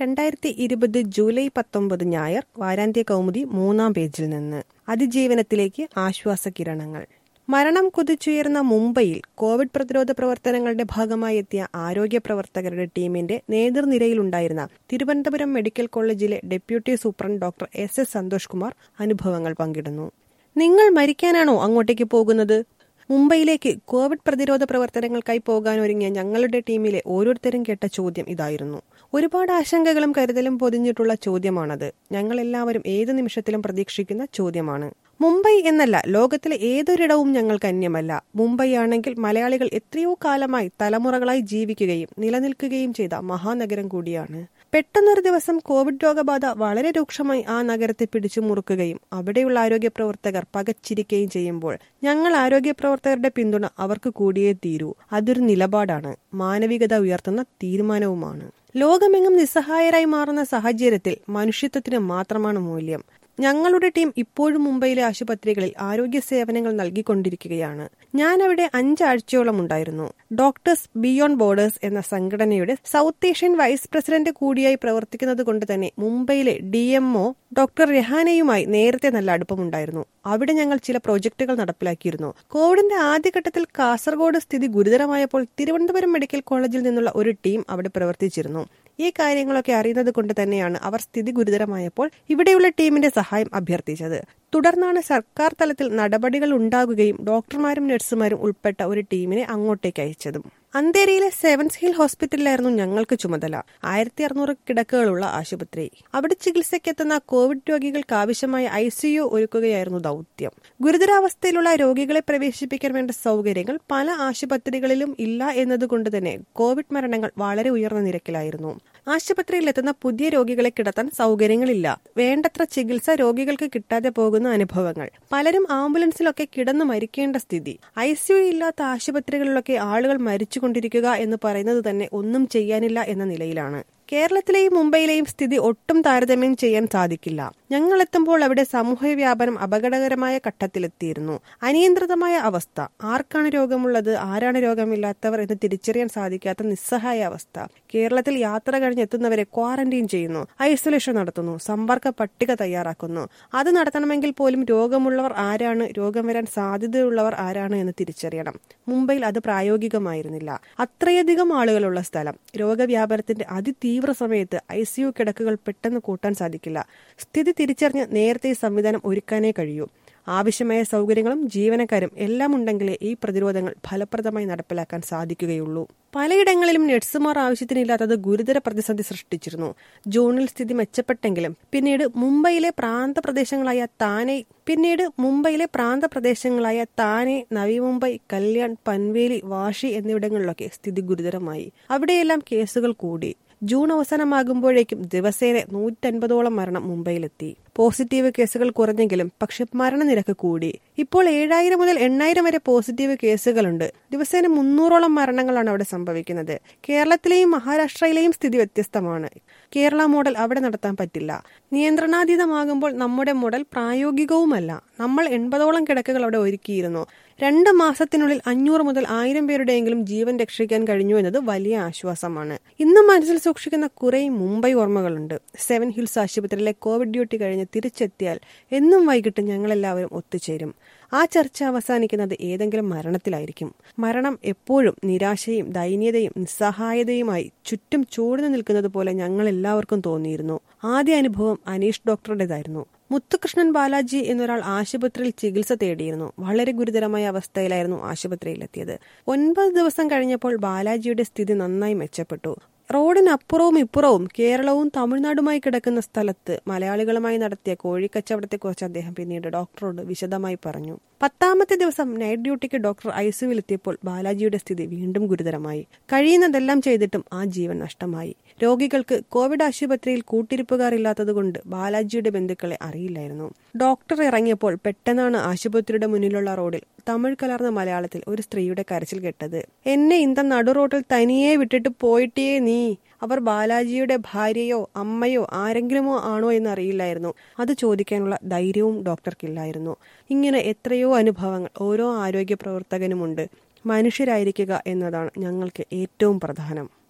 രണ്ടായിരത്തി ഇരുപത് ജൂലൈ പത്തൊമ്പത് ഞായർ വാരാന്ത്യ കൗമുദി മൂന്നാം പേജിൽ നിന്ന് അതിജീവനത്തിലേക്ക് ആശ്വാസകിരണങ്ങൾ മരണം കുതിച്ചുയർന്ന മുംബൈയിൽ കോവിഡ് പ്രതിരോധ പ്രവർത്തനങ്ങളുടെ ഭാഗമായി എത്തിയ ആരോഗ്യ പ്രവർത്തകരുടെ ടീമിന്റെ നേതൃനിരയിലുണ്ടായിരുന്ന തിരുവനന്തപുരം മെഡിക്കൽ കോളേജിലെ deputy superintendent doctor S S Santhosh Kumar അനുഭവങ്ങൾ പങ്കിടുന്നു നിങ്ങൾ മരിക്കാനാണോ അങ്ങോട്ടേക്ക് പോകുന്നത് മുംബൈയിലേക്ക് കോവിഡ് പ്രതിരോധ പ്രവർത്തനങ്ങൾക്കായി പോകാനൊരുങ്ങിയ ഞങ്ങളുടെ ടീമിലെ ഓരോരുത്തരും കേട്ട ചോദ്യം ഇതായിരുന്നു ഒരുപാട് ആശങ്കകളും കരുതലും പൊതിഞ്ഞിട്ടുള്ള ചോദ്യമാണത് ഞങ്ങൾ എല്ലാവരും ഏത് നിമിഷത്തിലും പ്രതീക്ഷിക്കുന്ന ചോദ്യമാണ് മുംബൈ എന്നല്ല ലോകത്തിലെ ഏതൊരിടവും ഞങ്ങൾക്ക് അന്യമല്ല മുംബൈ ആണെങ്കിൽ മലയാളികൾ എത്രയോ കാലമായി തലമുറകളായി ജീവിക്കുകയും നിലനിൽക്കുകയും ചെയ്ത മഹാനഗരം കൂടിയാണ് പെട്ടെന്നൊരു ദിവസം കോവിഡ് രോഗബാധ വളരെ രൂക്ഷമായി ആ നഗരത്തെ പിടിച്ചു മുറുക്കുകയും അവിടെയുള്ള ആരോഗ്യ പ്രവർത്തകർ പകച്ചിരിക്കുകയും ചെയ്യുമ്പോൾ ഞങ്ങൾ ആരോഗ്യ പ്രവർത്തകരുടെ പിന്തുണ അവർക്ക് കൂടിയേ തീരൂ അതൊരു നിലപാടാണ് മാനവികത ഉയർത്തുന്ന തീരുമാനവുമാണ് ലോകമെങ്ങും നിസ്സഹായരായി മാറുന്ന സാഹചര്യത്തിൽ മനുഷ്യത്വത്തിന് മാത്രമാണ് മൂല്യം ഞങ്ങളുടെ ടീം ഇപ്പോഴും മുംബൈയിലെ ആശുപത്രികളിൽ ആരോഗ്യ സേവനങ്ങൾ നൽകിക്കൊണ്ടിരിക്കുകയാണ് ഞാൻ അവിടെ അഞ്ചാഴ്ചയോളം ഉണ്ടായിരുന്നു ഡോക്ടേഴ്സ് ബിയോണ്ട് ബോർഡേഴ്സ് എന്ന സംഘടനയുടെ സൗത്ത് ഏഷ്യൻ വൈസ് പ്രസിഡന്റ് കൂടിയായി പ്രവർത്തിക്കുന്നത് കൊണ്ട് തന്നെ മുംബൈയിലെ ഡി എംഒ ഡോക്ടർ രഹാനയുമായി നേരത്തെ നല്ല അടുപ്പമുണ്ടായിരുന്നു അവിടെ ഞങ്ങൾ ചില പ്രോജക്റ്റുകൾ നടപ്പിലാക്കിയിരുന്നു കോവിഡിന്റെ ആദ്യഘട്ടത്തിൽ കാസർഗോഡ് സ്ഥിതി ഗുരുതരമായപ്പോൾ തിരുവനന്തപുരം മെഡിക്കൽ കോളേജിൽ നിന്നുള്ള ഒരു ടീം അവിടെ പ്രവർത്തിച്ചിരുന്നു ഈ കാര്യങ്ങളൊക്കെ അറിയുന്നത് കൊണ്ട് തന്നെയാണ് അവർ സ്ഥിതി ഗുരുതരമായപ്പോൾ ഇവിടെയുള്ള ടീമിന്റെ സഹായം അഭ്യർത്ഥിച്ചത് തുടർന്നാണ് സർക്കാർ തലത്തിൽ നടപടികൾ ഉണ്ടാകുകയും ഡോക്ടർമാരും നഴ്സുമാരും ഉൾപ്പെട്ട ഒരു ടീമിനെ അങ്ങോട്ടേക്ക് അയച്ചതും അന്തേരിയിലെ സെവൻസ് ഹിൽ ഹോസ്പിറ്റലിലായിരുന്നു ഞങ്ങൾക്ക് ചുമതല ആയിരത്തി അറുന്നൂറ് കിടക്കുകളുള്ള ആശുപത്രി അവിടെ ചികിത്സയ്ക്കെത്തുന്ന കോവിഡ് രോഗികൾക്ക് ആവശ്യമായ ഐ സിയു ഒരുക്കുകയായിരുന്നു ദൗത്യം ഗുരുതരാവസ്ഥയിലുള്ള രോഗികളെ പ്രവേശിപ്പിക്കാൻ വേണ്ട സൗകര്യങ്ങൾ പല ആശുപത്രികളിലും ഇല്ല എന്നതുകൊണ്ട് തന്നെ കോവിഡ് മരണങ്ങൾ വളരെ ഉയർന്ന നിരക്കിലായിരുന്നു ആശുപത്രിയിൽ എത്തുന്ന പുതിയ രോഗികളെ കിടത്താൻ സൗകര്യങ്ങളില്ല വേണ്ടത്ര ചികിത്സ രോഗികൾക്ക് കിട്ടാതെ പോകുന്ന അനുഭവങ്ങൾ പലരും ആംബുലൻസിലൊക്കെ കിടന്നു മരിക്കേണ്ട സ്ഥിതി ഐ സിയു ഇല്ലാത്ത ആശുപത്രികളിലൊക്കെ ആളുകൾ മരിച്ചുകൊണ്ടിരിക്കുക എന്ന് പറയുന്നത് തന്നെ ഒന്നും ചെയ്യാനില്ല എന്ന നിലയിലാണ് കേരളത്തിലെയും മുംബൈയിലെയും സ്ഥിതി ഒട്ടും താരതമ്യം ചെയ്യാൻ സാധിക്കില്ല ഞങ്ങൾ എത്തുമ്പോൾ അവിടെ സമൂഹ വ്യാപനം അപകടകരമായ ഘട്ടത്തിലെത്തിയിരുന്നു അനിയന്ത്രിതമായ അവസ്ഥ ആർക്കാണ് രോഗമുള്ളത് ആരാണ് രോഗമില്ലാത്തവർ എന്ന് തിരിച്ചറിയാൻ സാധിക്കാത്ത നിസ്സഹായ അവസ്ഥ കേരളത്തിൽ യാത്ര കഴിഞ്ഞെത്തുന്നവരെ ക്വാറന്റൈൻ ചെയ്യുന്നു ഐസൊലേഷൻ നടത്തുന്നു സമ്പർക്ക പട്ടിക തയ്യാറാക്കുന്നു അത് നടത്തണമെങ്കിൽ പോലും രോഗമുള്ളവർ ആരാണ് രോഗം വരാൻ സാധ്യതയുള്ളവർ ആരാണ് എന്ന് തിരിച്ചറിയണം മുംബൈയിൽ അത് പ്രായോഗികമായിരുന്നില്ല അത്രയധികം ആളുകളുള്ള സ്ഥലം രോഗവ്യാപനത്തിന്റെ അതിതീവ്ര സമയത്ത് ഐ സിയു കിടക്കുകൾ പെട്ടെന്ന് കൂട്ടാൻ സാധിക്കില്ല സ്ഥിതി തിരിച്ചറിഞ്ഞ് നേരത്തെ സംവിധാനം ഒരുക്കാനേ കഴിയൂ ആവശ്യമായ സൗകര്യങ്ങളും ജീവനക്കാരും എല്ലാം ഉണ്ടെങ്കിലേ ഈ പ്രതിരോധങ്ങൾ ഫലപ്രദമായി നടപ്പിലാക്കാൻ സാധിക്കുകയുള്ളൂ പലയിടങ്ങളിലും നഴ്സുമാർ ആവശ്യത്തിനില്ലാത്തത് ഗുരുതര പ്രതിസന്ധി സൃഷ്ടിച്ചിരുന്നു ജൂണിൽ സ്ഥിതി മെച്ചപ്പെട്ടെങ്കിലും പിന്നീട് മുംബൈയിലെ പ്രാന്തപ്രദേശങ്ങളായ താനെ പിന്നീട് മുംബൈയിലെ പ്രാന്തപ്രദേശങ്ങളായ താനെ നവി മുംബൈ കല്യാൺ പൻവേലി വാഷി എന്നിവിടങ്ങളിലൊക്കെ സ്ഥിതി ഗുരുതരമായി അവിടെയെല്ലാം കേസുകൾ കൂടി ജൂൺ അവസാനമാകുമ്പോഴേക്കും ദിവസേന നൂറ്റൻപതോളം മരണം മുംബൈയിലെത്തി പോസിറ്റീവ് കേസുകൾ കുറഞ്ഞെങ്കിലും പക്ഷെ മരണനിരക്ക് കൂടി ഇപ്പോൾ ഏഴായിരം മുതൽ എണ്ണായിരം വരെ പോസിറ്റീവ് കേസുകളുണ്ട് ദിവസേന മുന്നൂറോളം മരണങ്ങളാണ് അവിടെ സംഭവിക്കുന്നത് കേരളത്തിലെയും മഹാരാഷ്ട്രയിലെയും സ്ഥിതി വ്യത്യസ്തമാണ് കേരള മോഡൽ അവിടെ നടത്താൻ പറ്റില്ല നിയന്ത്രണാതീതമാകുമ്പോൾ നമ്മുടെ മോഡൽ പ്രായോഗികവുമല്ല നമ്മൾ എൺപതോളം കിടക്കുകൾ അവിടെ ഒരുക്കിയിരുന്നു രണ്ട് മാസത്തിനുള്ളിൽ അഞ്ഞൂറ് മുതൽ ആയിരം പേരുടെയെങ്കിലും ജീവൻ രക്ഷിക്കാൻ കഴിഞ്ഞു എന്നത് വലിയ ആശ്വാസമാണ് ഇന്നും മനസ്സിൽ സൂക്ഷിക്കുന്ന കുറെ മുംബൈ ഓർമ്മകളുണ്ട് സെവൻ ഹിൽസ് ആശുപത്രിയിലെ കോവിഡ് ഡ്യൂട്ടി കഴിഞ്ഞ് തിരിച്ചെത്തിയാൽ എന്നും വൈകിട്ട് ഞങ്ങളെല്ലാവരും ഒത്തുചേരും ആ ചർച്ച അവസാനിക്കുന്നത് ഏതെങ്കിലും മരണത്തിലായിരിക്കും മരണം എപ്പോഴും നിരാശയും ദൈന്യതയും നിസ്സഹായതയുമായി ചുറ്റും ചൂടുന്നു നിൽക്കുന്നത് പോലെ ഞങ്ങൾ എല്ലാവർക്കും തോന്നിയിരുന്നു ആദ്യ അനുഭവം അനീഷ് ഡോക്ടറുടേതായിരുന്നു മുത്തുകൃഷ്ണൻ ബാലാജി എന്നൊരാൾ ആശുപത്രിയിൽ ചികിത്സ തേടിയിരുന്നു വളരെ ഗുരുതരമായ അവസ്ഥയിലായിരുന്നു ആശുപത്രിയിലെത്തിയത് ഒൻപത് ദിവസം കഴിഞ്ഞപ്പോൾ ബാലാജിയുടെ സ്ഥിതി നന്നായി മെച്ചപ്പെട്ടു റോഡിനപ്പുറവും ഇപ്പുറവും കേരളവും തമിഴ്നാടുമായി കിടക്കുന്ന സ്ഥലത്ത് മലയാളികളുമായി നടത്തിയ കോഴിക്കച്ചവടത്തെക്കുറിച്ച് അദ്ദേഹം പിന്നീട് ഡോക്ടറോട് വിശദമായി പറഞ്ഞു പത്താമത്തെ ദിവസം നൈറ്റ് ഡ്യൂട്ടിക്ക് ഡോക്ടർ ഐസിയുവിലെത്തിയപ്പോൾ ബാലാജിയുടെ സ്ഥിതി വീണ്ടും ഗുരുതരമായി കഴിയുന്നതെല്ലാം ചെയ്തിട്ടും ആ ജീവൻ നഷ്ടമായി രോഗികൾക്ക് കോവിഡ് ആശുപത്രിയിൽ കൂട്ടിരിപ്പുകാരില്ലാത്തതുകൊണ്ട് ബാലാജിയുടെ ബന്ധുക്കളെ അറിയില്ലായിരുന്നു ഡോക്ടർ ഇറങ്ങിയപ്പോൾ പെട്ടെന്നാണ് ആശുപത്രിയുടെ മുന്നിലുള്ള റോഡിൽ തമിഴ് കലർന്ന മലയാളത്തിൽ ഒരു സ്ത്രീയുടെ കരച്ചിൽ കേട്ടത് എന്നെ ഇന്ത നടു റോഡിൽ തനിയെ വിട്ടിട്ട് പോയിട്ടേ നീ അവർ ബാലാജിയുടെ ഭാര്യയോ അമ്മയോ ആരെങ്കിലുമോ ആണോ എന്ന് അറിയില്ലായിരുന്നു അത് ചോദിക്കാനുള്ള ധൈര്യവും ഡോക്ടർക്കില്ലായിരുന്നു ഇങ്ങനെ എത്രയോ അനുഭവങ്ങൾ ഓരോ ആരോഗ്യ പ്രവർത്തകനുമുണ്ട് മനുഷ്യരായിരിക്കുക എന്നതാണ് ഞങ്ങൾക്ക് ഏറ്റവും പ്രധാനം